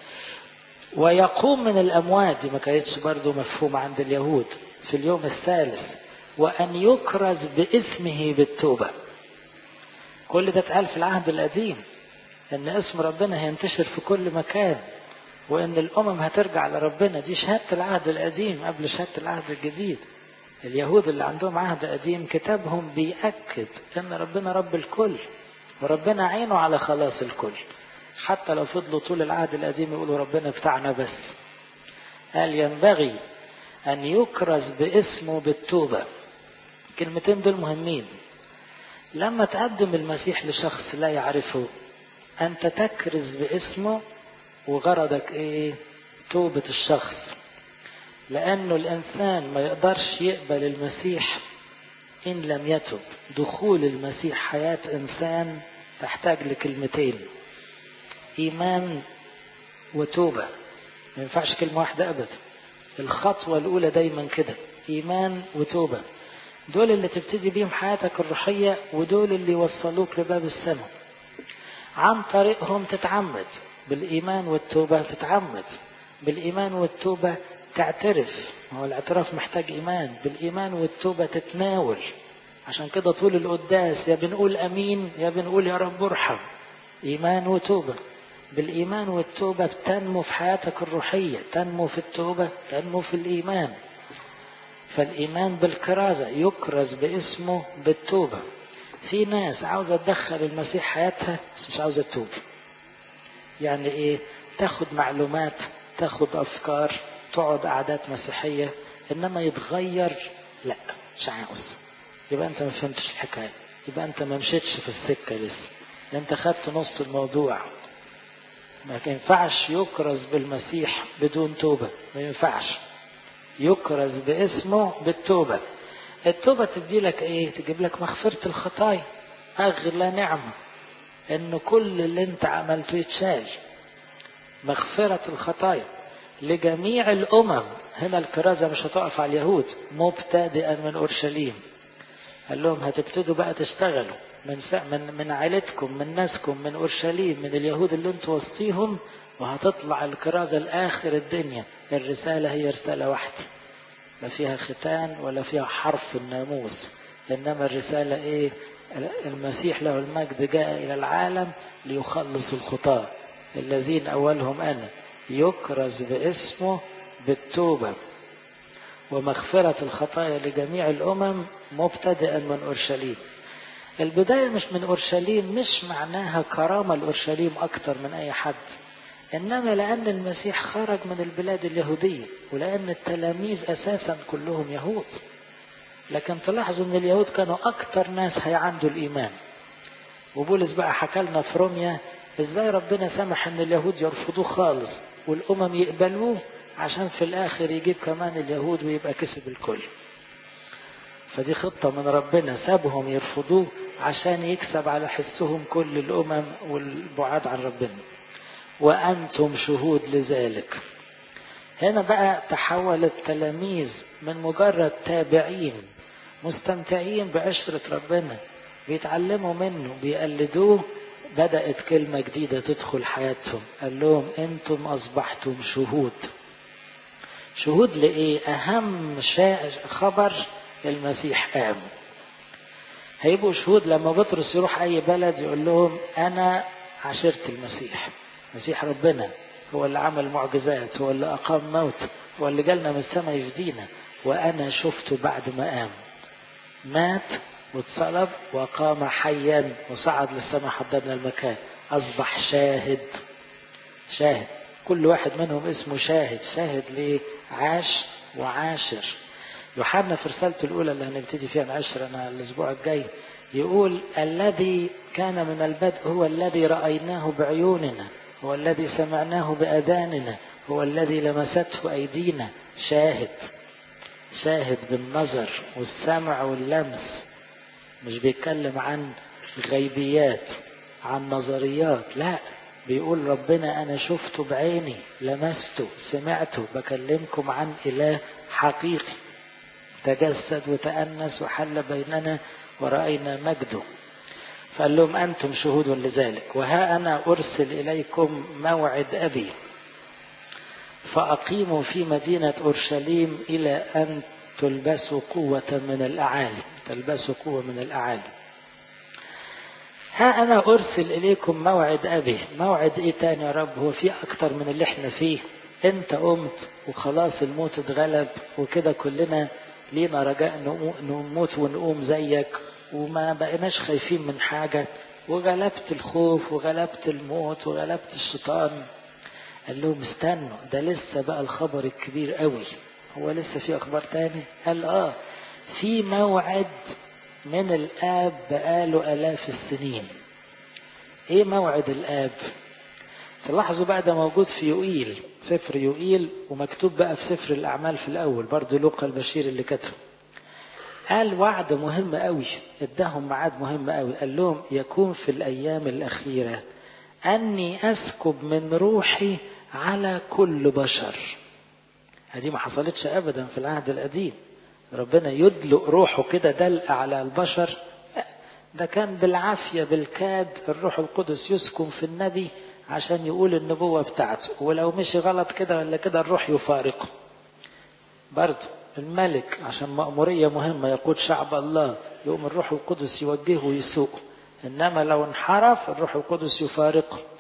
ويقوم من الأموات دي ما كانتش برضه مفهومة عند اليهود في اليوم الثالث وأن يكرز باسمه بالتوبة كل ده اتقال في العهد القديم ان اسم ربنا هينتشر في كل مكان وان الامم هترجع لربنا دي شهادة العهد القديم قبل شهادة العهد الجديد اليهود اللي عندهم عهد قديم كتابهم بيأكد ان ربنا رب الكل وربنا عينه على خلاص الكل حتى لو فضلوا طول العهد القديم يقولوا ربنا بتاعنا بس قال ينبغي أن يكرز باسمه بالتوبة كلمتين دول مهمين لما تقدم المسيح لشخص لا يعرفه أنت تكرز باسمه وغرضك إيه توبة الشخص لأنه الإنسان ما يقدرش يقبل المسيح إن لم يتب دخول المسيح حياة إنسان تحتاج لكلمتين إيمان وتوبة ما ينفعش كلمة واحدة أبدا الخطوة الأولى دايما كده إيمان وتوبة دول اللي تبتدي بيهم حياتك الروحية ودول اللي يوصلوك لباب السماء عن طريقهم تتعمد بالإيمان والتوبة تتعمد بالإيمان والتوبة تعترف هو الاعتراف محتاج إيمان بالإيمان والتوبة تتناول عشان كده طول القداس يا بنقول أمين يا بنقول يا رب ارحم إيمان وتوبة بالإيمان والتوبة بتنمو في حياتك الروحية تنمو في التوبة تنمو في الإيمان فالإيمان بالكرازة يكرز باسمه بالتوبة في ناس عاوزة تدخل المسيح حياتها بس مش عاوزة تتوب يعني ايه تاخد معلومات تاخد أفكار تقعد قعدات مسيحية إنما يتغير لا مش عاوز يبقى أنت ما فهمتش الحكاية يبقى أنت ما مشيتش في السكة لسه أنت خدت نص الموضوع ما ينفعش يكرز بالمسيح بدون توبة ما ينفعش يكرز باسمه بالتوبة التوبة تدي لك ايه تجيب لك مغفرة الخطايا اغلى نعمة ان كل اللي انت عملته يتشال مغفرة الخطايا لجميع الامم هنا الكرازة مش هتقف على اليهود مبتدئا من اورشليم قال لهم هتبتدوا بقى تشتغلوا من من من عائلتكم من ناسكم من اورشليم من اليهود اللي انتوا وسطيهم وهتطلع الكرازة لاخر الدنيا الرسالة هي رسالة واحدة لا فيها ختان ولا فيها حرف الناموس انما الرسالة ايه المسيح له المجد جاء الى العالم ليخلص الخطاة الذين اولهم انا يكرز باسمه بالتوبة ومغفرة الخطايا لجميع الامم مبتدئا من اورشليم البداية مش من اورشليم مش معناها كرامة لاورشليم اكتر من اي حد إنما لأن المسيح خرج من البلاد اليهودية ولأن التلاميذ أساسا كلهم يهود لكن تلاحظوا أن اليهود كانوا أكثر ناس هيعندوا الإيمان وبولس بقى حكى لنا في روميا إزاي ربنا سمح أن اليهود يرفضوه خالص والأمم يقبلوه عشان في الآخر يجيب كمان اليهود ويبقى كسب الكل فدي خطة من ربنا سابهم يرفضوه عشان يكسب على حسهم كل الأمم والبعاد عن ربنا وأنتم شهود لذلك هنا بقى تحول التلاميذ من مجرد تابعين مستمتعين بعشرة ربنا بيتعلموا منه بيقلدوه بدأت كلمة جديدة تدخل حياتهم قال لهم انتم أصبحتم شهود شهود لإيه أهم خبر المسيح قام هيبقوا شهود لما بطرس يروح أي بلد يقول لهم أنا عشرت المسيح مسيح ربنا هو اللي عمل معجزات هو اللي أقام موت هو اللي جالنا من السماء يفدينا وأنا شفته بعد ما قام مات واتصلب وقام حيا وصعد للسماء حددنا المكان أصبح شاهد شاهد كل واحد منهم اسمه شاهد شاهد ليه عاش وعاشر يوحنا في رسالته الأولى اللي هنبتدي فيها نعشر أنا الأسبوع الجاي يقول الذي كان من البدء هو الذي رأيناه بعيوننا هو الذي سمعناه بأذاننا هو الذي لمسته أيدينا شاهد شاهد بالنظر والسمع واللمس مش بيتكلم عن غيبيات عن نظريات لا بيقول ربنا أنا شفته بعيني لمسته سمعته بكلمكم عن إله حقيقي تجسد وتأنس وحل بيننا ورأينا مجده فقال لهم أنتم شهود لذلك وها أنا أرسل إليكم موعد أبي فأقيموا في مدينة أورشليم إلى أن تلبسوا قوة من الأعالي تلبسوا قوة من الأعالي ها أنا أرسل إليكم موعد أبي موعد إيه تاني يا رب هو في أكتر من اللي احنا فيه أنت قمت وخلاص الموت اتغلب وكده كلنا لينا رجاء نموت ونقوم زيك وما بقيناش خايفين من حاجة وغلبت الخوف وغلبت الموت وغلبت الشيطان قال لهم استنوا ده لسه بقى الخبر الكبير قوي هو لسه في اخبار تاني قال اه في موعد من الاب بقاله الاف السنين ايه موعد الاب تلاحظوا بقى ده موجود في يوئيل سفر يوئيل ومكتوب بقى في سفر الاعمال في الاول برضه لوقا البشير اللي كتبه قال وعد مهم قوي اداهم ميعاد مهم قوي قال لهم يكون في الايام الاخيره اني اسكب من روحي على كل بشر هذه ما حصلتش ابدا في العهد القديم ربنا يدلق روحه كده دلق على البشر ده كان بالعافيه بالكاد الروح القدس يسكن في النبي عشان يقول النبوه بتاعته ولو مشي غلط كده ولا كده الروح يفارقه برضه الملك عشان مأمورية مهمة يقود شعب الله يقوم الروح القدس يوجهه ويسوقه إنما لو انحرف الروح القدس يفارقه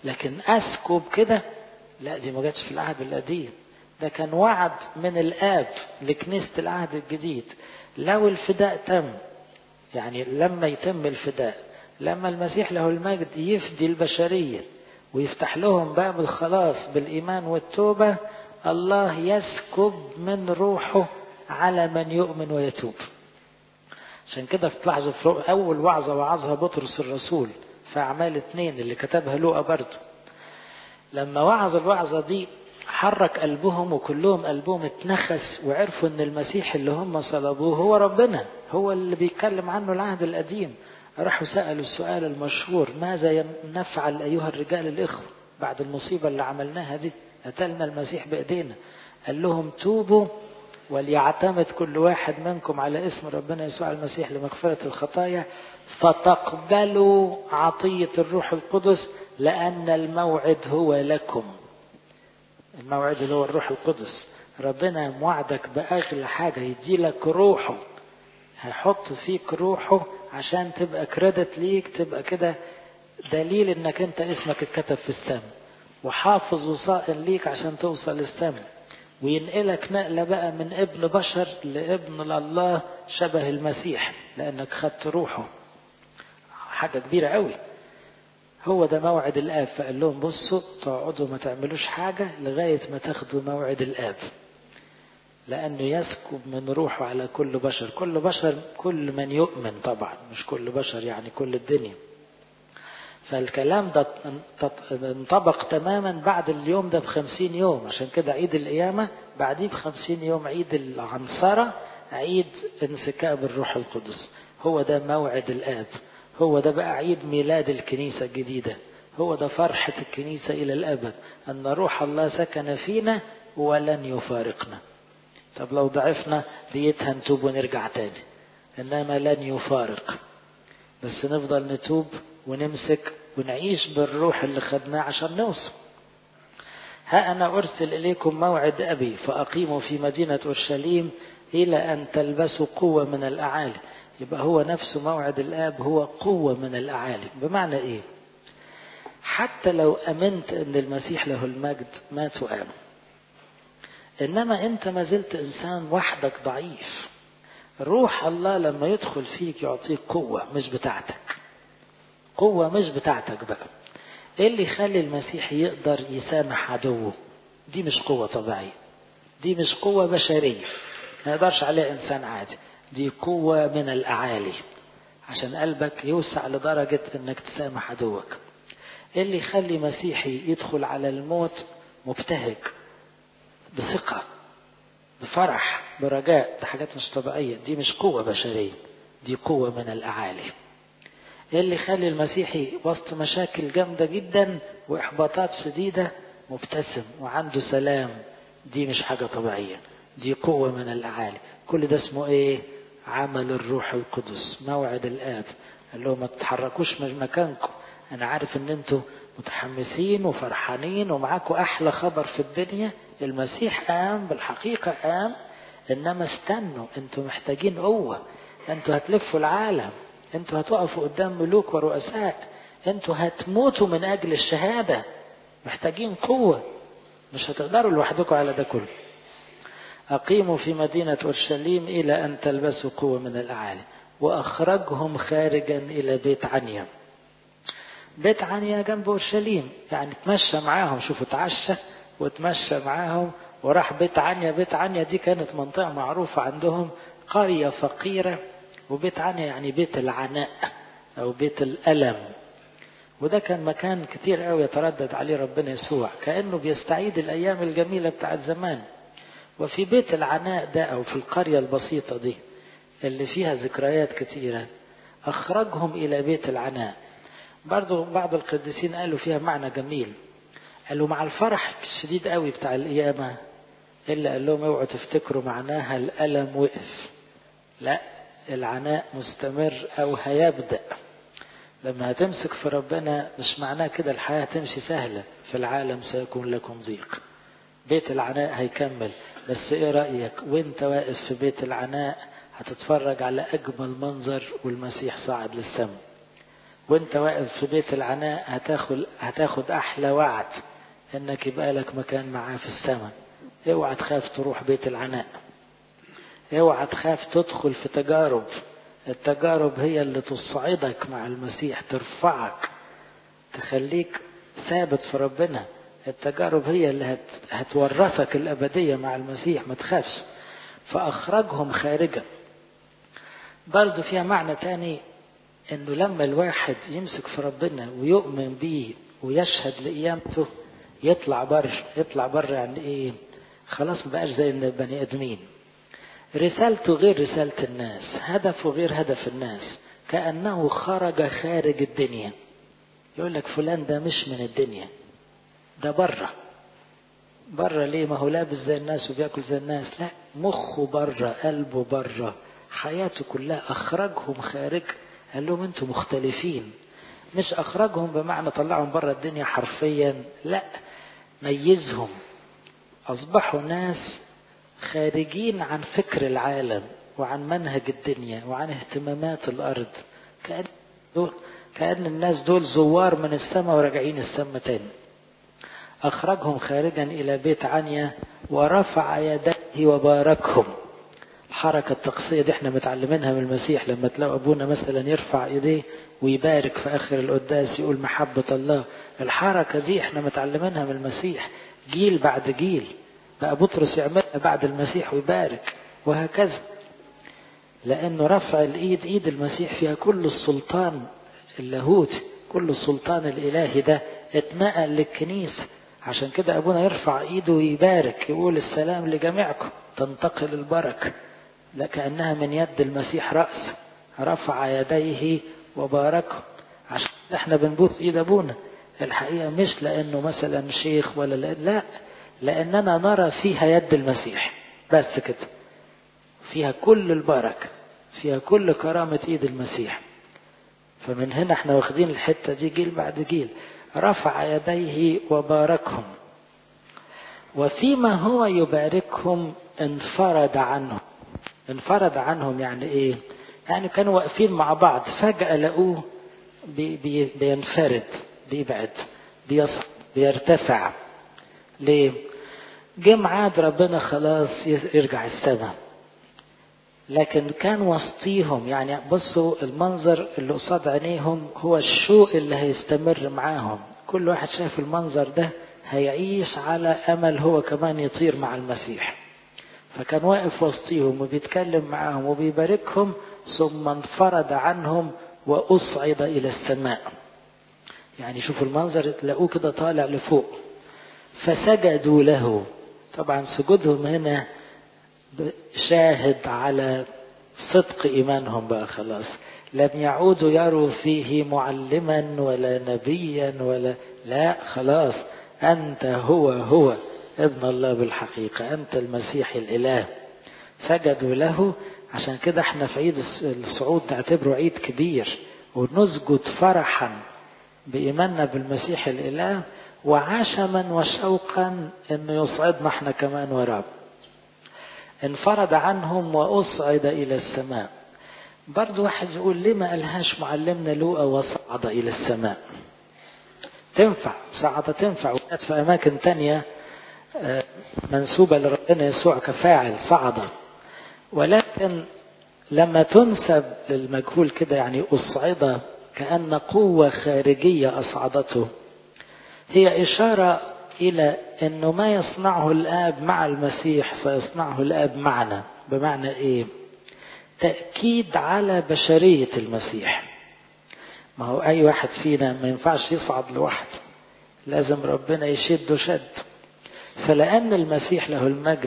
لكن أسكب كده لا دي ما جاتش في العهد القديم ده كان وعد من الآب لكنيسة العهد الجديد لو الفداء تم يعني لما يتم الفداء لما المسيح له المجد يفدي البشرية ويفتح لهم باب الخلاص بالإيمان والتوبة الله يسكب من روحه على من يؤمن ويتوب عشان كده تلاحظوا في أول وعظة وعظها بطرس الرسول في أعمال اتنين اللي كتبها لوقا برضه لما وعظ الوعظة دي حرك قلبهم وكلهم قلبهم اتنخس وعرفوا ان المسيح اللي هم صلبوه هو ربنا هو اللي بيتكلم عنه العهد القديم راحوا سألوا السؤال المشهور ماذا نفعل أيها الرجال الإخوة بعد المصيبة اللي عملناها دي قتلنا المسيح بإيدينا قال لهم توبوا وليعتمد كل واحد منكم على اسم ربنا يسوع المسيح لمغفرة الخطايا فتقبلوا عطية الروح القدس لأن الموعد هو لكم الموعد اللي هو الروح القدس ربنا موعدك بأغلى حاجة يديلك روحه هيحط فيك روحه عشان تبقى كريدت ليك تبقى كده دليل انك انت اسمك اتكتب في السماء وحافظ وصائل ليك عشان توصل السماء وينقلك نقلة بقى من ابن بشر لابن لله شبه المسيح لانك خدت روحه حاجة كبيرة قوي هو ده موعد الآب فقال لهم بصوا تقعدوا ما تعملوش حاجة لغاية ما تاخدوا موعد الآب لأنه يسكب من روحه على كل بشر كل بشر كل من يؤمن طبعا مش كل بشر يعني كل الدنيا فالكلام ده انطبق تماما بعد اليوم ده بخمسين يوم عشان كده عيد القيامة بعديه بخمسين يوم عيد العنصرة عيد انسكاب الروح القدس هو ده موعد الآب هو ده بقى عيد ميلاد الكنيسة الجديدة هو ده فرحة الكنيسة إلى الأبد أن روح الله سكن فينا ولن يفارقنا طب لو ضعفنا ليتها نتوب ونرجع تاني إنما لن يفارق بس نفضل نتوب ونمسك ونعيش بالروح اللي خدناه عشان نوصل ها أنا أرسل إليكم موعد أبي فأقيموا في مدينة أورشليم إلى أن تلبسوا قوة من الأعالي يبقى هو نفسه موعد الآب هو قوة من الأعالي بمعنى إيه حتى لو أمنت أن المسيح له المجد مات وقام إنما أنت ما زلت إنسان وحدك ضعيف روح الله لما يدخل فيك يعطيك قوة مش بتاعتك قوة مش بتاعتك بقى إيه اللي يخلي المسيح يقدر يسامح عدوه دي مش قوة طبيعية دي مش قوة بشرية ما يقدرش عليها إنسان عادي دي قوة من الأعالي عشان قلبك يوسع لدرجة انك تسامح عدوك ايه اللي يخلي مسيحي يدخل على الموت مبتهج بثقة بفرح برجاء ده حاجات مش طبيعية دي مش قوة بشرية دي قوة من الأعالي ايه اللي يخلي المسيحي وسط مشاكل جامدة جدا وإحباطات شديدة مبتسم وعنده سلام دي مش حاجة طبيعية دي قوة من الأعالي كل ده اسمه ايه عمل الروح القدس موعد الآب قال لهم ما تتحركوش من مكانكم أنا عارف إن أنتوا متحمسين وفرحانين ومعاكم أحلى خبر في الدنيا المسيح قام بالحقيقة قام إنما استنوا أنتوا محتاجين قوة أنتوا هتلفوا العالم أنتوا هتقفوا قدام ملوك ورؤساء أنتوا هتموتوا من أجل الشهادة محتاجين قوة مش هتقدروا لوحدكم على ده كله أقيموا في مدينة أورشليم إلى أن تلبسوا قوة من الأعالي وأخرجهم خارجا إلى بيت عنيا بيت عنيا جنب أورشليم يعني تمشى معاهم شوفوا اتعشى وتمشى معاهم وراح بيت عنيا بيت عنيا دي كانت منطقة معروفة عندهم قرية فقيرة وبيت عنيا يعني بيت العناء أو بيت الألم وده كان مكان كتير قوي يتردد عليه ربنا يسوع كأنه بيستعيد الأيام الجميلة بتاعت زمان وفي بيت العناء ده أو في القرية البسيطة دي اللي فيها ذكريات كتيرة أخرجهم إلى بيت العناء برضو بعض القديسين قالوا فيها معنى جميل قالوا مع الفرح الشديد قوي بتاع القيامة إلا قال لهم اوعوا تفتكروا معناها الألم وقف لا العناء مستمر أو هيبدأ لما هتمسك في ربنا مش معناه كده الحياة تمشي سهلة في العالم سيكون لكم ضيق بيت العناء هيكمل بس ايه رأيك وانت واقف في بيت العناء هتتفرج على اجمل منظر والمسيح صعد للسماء وانت واقف في بيت العناء هتاخد هتاخد احلى وعد انك يبقى لك مكان معاه في السماء اوعى تخاف تروح بيت العناء اوعى تخاف تدخل في تجارب التجارب هي اللي تصعدك مع المسيح ترفعك تخليك ثابت في ربنا التجارب هي اللي هت... هتورثك الأبدية مع المسيح ما تخافش فأخرجهم خارجا برضه فيها معنى تاني انه لما الواحد يمسك في ربنا ويؤمن بيه ويشهد لقيامته يطلع بره يطلع بره يعني ايه خلاص ما بقاش زي البني ادمين رسالته غير رسالة الناس هدفه غير هدف الناس كأنه خرج خارج الدنيا يقول لك فلان ده مش من الدنيا ده بره بره ليه ما هو لابس زي الناس وبياكل زي الناس لا مخه بره قلبه بره حياته كلها اخرجهم خارج قال لهم انتم مختلفين مش اخرجهم بمعنى طلعهم بره الدنيا حرفيا لا ميزهم اصبحوا ناس خارجين عن فكر العالم وعن منهج الدنيا وعن اهتمامات الارض كأن دول كأن الناس دول زوار من السماء وراجعين السماء تاني أخرجهم خارجا إلى بيت عنيا ورفع يديه وباركهم الحركة التقصية دي احنا متعلمينها من المسيح لما تلاقوا أبونا مثلا يرفع إيديه ويبارك في آخر القداس يقول محبة الله الحركة دي احنا متعلمينها من المسيح جيل بعد جيل بقى بطرس يعملها بعد المسيح ويبارك وهكذا لأنه رفع الإيد إيد المسيح فيها كل السلطان اللاهوتي كل السلطان الإلهي ده اتنقل للكنيسة عشان كده أبونا يرفع إيده ويبارك يقول السلام لجميعكم تنتقل البركة لا كأنها من يد المسيح رأس رفع يديه وباركهم عشان احنا بنبوس إيد أبونا الحقيقة مش لأنه مثلا شيخ ولا لأن لا لأننا نرى فيها يد المسيح بس كده فيها كل البركة فيها كل كرامة إيد المسيح فمن هنا احنا واخدين الحتة دي جيل بعد جيل رفع يديه وباركهم وفيما هو يباركهم انفرد عنهم انفرد عنهم يعني ايه يعني كانوا واقفين مع بعض فجأة لقوه بي بي بينفرد بيبعد بيصعد بيرتفع ليه جه ميعاد ربنا خلاص يرجع السماء لكن كان وسطيهم يعني بصوا المنظر اللي قصاد عينيهم هو الشوق اللي هيستمر معاهم كل واحد شايف المنظر ده هيعيش على امل هو كمان يطير مع المسيح فكان واقف وسطيهم وبيتكلم معاهم وبيباركهم ثم انفرد عنهم واصعد الى السماء يعني شوفوا المنظر تلاقوه كده طالع لفوق فسجدوا له طبعا سجودهم هنا شاهد على صدق إيمانهم بقى خلاص لم يعودوا يروا فيه معلما ولا نبيا ولا لا خلاص أنت هو هو ابن الله بالحقيقة أنت المسيح الإله سجدوا له عشان كده احنا في عيد الصعود نعتبره عيد كبير ونسجد فرحا بإيماننا بالمسيح الإله وعشما وشوقا انه يصعدنا احنا كمان وراه انفرد عنهم واصعد الى السماء برضو واحد يقول ليه ما قالهاش معلمنا لوقا وصعد الى السماء تنفع صعد تنفع وكانت في اماكن تانية منسوبة لربنا يسوع كفاعل صعد ولكن لما تنسب للمجهول كده يعني أصعد كأن قوة خارجية أصعدته هي إشارة إلى أنه ما يصنعه الآب مع المسيح سيصنعه الآب معنا بمعنى إيه تأكيد على بشرية المسيح ما هو أي واحد فينا ما ينفعش يصعد لوحده لازم ربنا يشده شد فلأن المسيح له المجد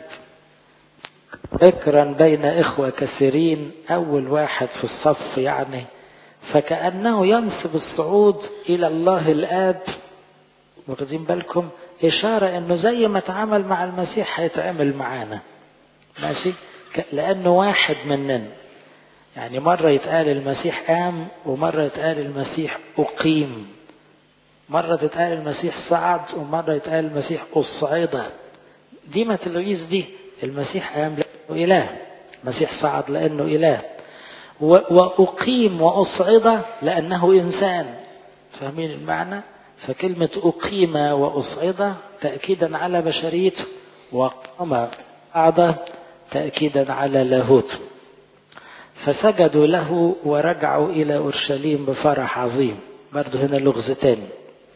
ذكرا بين إخوة كثيرين أول واحد في الصف يعني فكأنه ينسب الصعود إلى الله الآب واخدين بالكم إشارة إنه زي ما اتعامل مع المسيح هيتعامل معانا ماشي لأنه واحد مننا يعني مرة يتقال المسيح قام ومرة يتقال المسيح أقيم مرة تتقال المسيح صعد ومرة يتقال المسيح أصعد دي ما تلويز دي المسيح قام لأنه إله المسيح صعد لأنه إله وأقيم وأصعد لأنه إنسان فاهمين المعنى فكلمة أقيم وأصعد تأكيدا على بشريته وقام أعضى تأكيدا على لاهوت فسجدوا له ورجعوا إلى أورشليم بفرح عظيم برضه هنا لغز تاني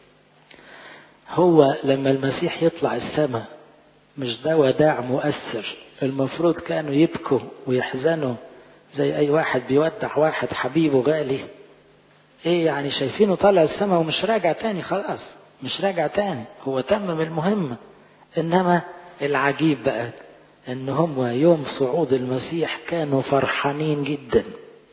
هو لما المسيح يطلع السماء مش ده وداع مؤثر المفروض كانوا يبكوا ويحزنوا زي أي واحد بيودع واحد حبيبه غالي ايه يعني شايفينه طالع السماء ومش راجع تاني خلاص مش راجع تاني هو تمم المهمة انما العجيب بقى ان هم يوم صعود المسيح كانوا فرحانين جدا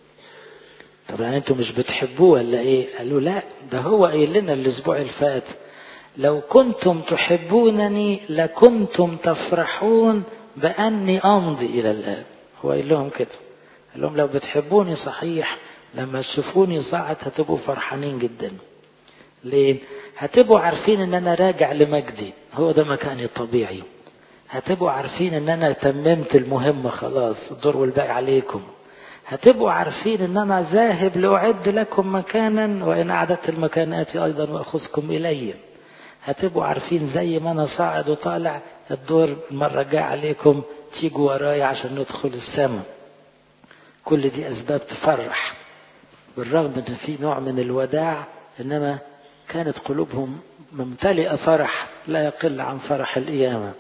طب يعني انتوا مش بتحبوه ولا ايه قالوا لا ده هو قايل لنا الاسبوع اللي فات لو كنتم تحبونني لكنتم تفرحون باني امضي الى الاب هو قايل لهم كده قال لهم لو بتحبوني صحيح لما تشوفوني صعد هتبقوا فرحانين جدا ليه هتبقوا عارفين ان انا راجع لمجدي هو ده مكاني الطبيعي هتبقوا عارفين ان انا تممت المهمة خلاص الدور والباقي عليكم هتبقوا عارفين ان انا ذاهب لاعد لكم مكانا وان اعددت المكان اتي ايضا واخذكم الي هتبقوا عارفين زي ما انا صاعد وطالع الدور المرة الجاية عليكم تيجوا ورايا عشان ندخل السماء كل دي اسباب تفرح بالرغم ان في نوع من الوداع انما كانت قلوبهم ممتلئه فرح لا يقل عن فرح القيامه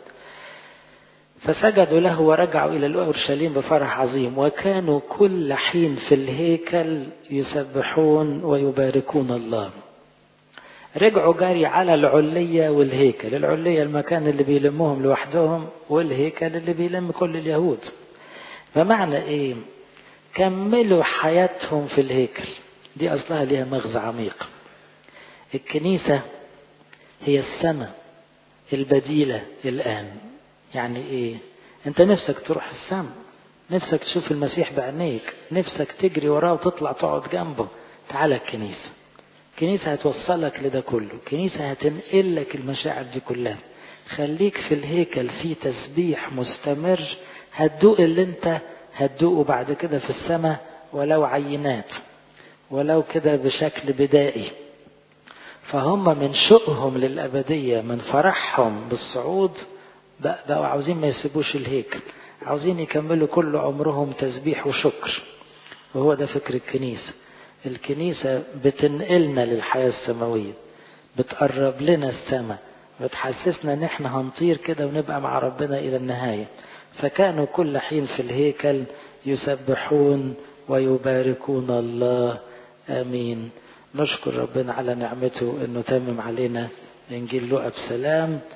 فسجدوا له ورجعوا الى اورشليم بفرح عظيم وكانوا كل حين في الهيكل يسبحون ويباركون الله رجعوا جاري على العلية والهيكل العلية المكان اللي بيلمهم لوحدهم والهيكل اللي بيلم كل اليهود فمعنى ايه كملوا حياتهم في الهيكل دي أصلها ليها مغزى عميق الكنيسة هي السماء البديلة الآن يعني إيه أنت نفسك تروح السماء نفسك تشوف المسيح بعينيك نفسك تجري وراه وتطلع تقعد جنبه تعالى الكنيسة الكنيسة هتوصلك لده كله الكنيسة هتنقل لك المشاعر دي كلها خليك في الهيكل في تسبيح مستمر هتدوق اللي انت هتدوقه بعد كده في السماء ولو عينات ولو كده بشكل بدائي فهم من شوقهم للأبدية من فرحهم بالصعود بقوا عاوزين ما يسيبوش الهيكل عاوزين يكملوا كل عمرهم تسبيح وشكر وهو ده فكر الكنيسة الكنيسة بتنقلنا للحياة السماوية بتقرب لنا السماء بتحسسنا ان احنا هنطير كده ونبقى مع ربنا الى النهايه فكانوا كل حين في الهيكل يسبحون ويباركون الله امين نشكر ربنا على نعمته انه تمم علينا انجيل لقى بسلام